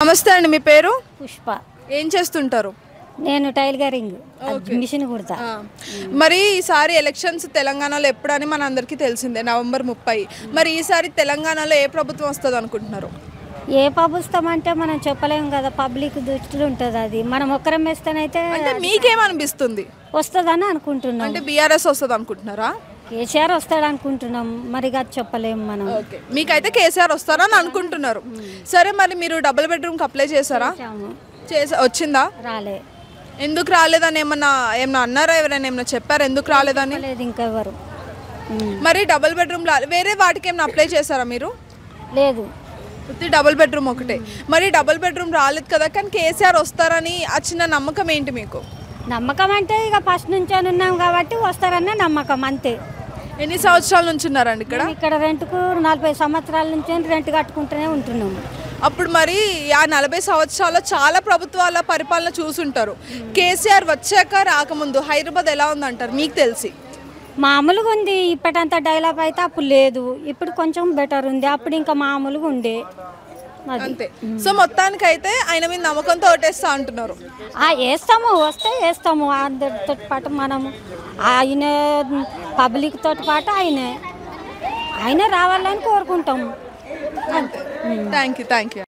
నమస్తే అండి మీ పేరు పుష్ప ఏం చేస్తుంటారు నేను టైలరింగ్ మిషన్ కుడతా ఆ. మరి ఈసారి ఎలక్షన్స్ తెలంగాణలో ఎప్పుడని మన అందరికీ తెలిసిందే నవంబర్ ముప్పై మరి ఈసారి తెలంగాణలో ఏ ప్రభుత్వం వస్తుంది అనుకుంటున్నారు ఏ ప్రభుత్వం అంటే మనం చెప్పలేము కదా పబ్లిక్ దృష్టిలో ఉంటుంది అది మనం ఒక్కరం వేస్తేనైతే అంటే మీకేమనిపిస్తుంది వస్తుందని అనుకుంటున్నాం అంటే బీఆర్ఎస్ వస్తుంది అనుకుంటున్నారా కేసీఆర్ వస్తాడు అనుకుంటున్నాం మరి అది చెప్పలేము మనం ఓకే మీకైతే కేసీఆర్ వస్తారని అనుకుంటున్నారు సరే మరి మీరు డబుల్ బెడ్రూమ్కి అప్లై చేశారా చేసాము. చేసా వచ్చిందా రాలే ఎందుకు రాలేదని ఏమన్నా ఏమన్నా అన్నారా ఎవరైనా ఏమన్నా చెప్పారా ఎందుకు రాలేదని లేదు ఇంకెవరు ఉమ్. మరి డబుల్ బెడ్రూమ్ వేరే వాటికి ఏమైనా అప్లై చేశారా మీరు లేదు ఉత్తి డబుల్ బెడ్రూమ్ ఒకటే మరి డబుల్ బెడ్రూమ్ రాలేదు కదా కానీ కేసీఆర్ వస్తారని ఆ చిన్న నమ్మకం ఏంటి మీకు నమ్మకం అంటే ఇక ఫస్ట్ నుంచి ఉన్నాం కాబట్టి వస్తారన్న నమ్మకం అంతే ఎన్ని సంవత్సరాల నుంచి ఉన్నారండి ఇక్కడ మేము ఇక్కడ రెంట్కు నలభై సంవత్సరాల నుంచి రెంట్ కట్టుకుంటూనే ఉంటున్నాము అప్పుడు మరి ఆ నలభై సంవత్సరాల్లో చాలా ప్రభుత్వాల పరిపాలన చూసుంటారు కేసీఆర్ వచ్చాక రాకముందు హైదరాబాద్ ఎలా ఉందంటారు మీకు తెలిసి మామూలుగా ఉంది ఇప్పటంత డెవలప్ అయితే అప్పుడు లేదు ఇప్పుడు కొంచెం బెటర్ ఉంది అప్పుడు ఇంకా మామూలుగా ఉండే అది అంతే సో మొత్తానికైతే ఆయన మీద నమ్మకంతో ఓటేస్తా అంటున్నారు ఆ వేస్తాము వస్తే వేస్తాము అందరితో పాటు మనము ఆయన పబ్లిక్ తోటి పాటు ఆయనే ఆయన రావాలని కోరుకుంటాము థ్యాంక్ యూ థ్యాంక్ యూ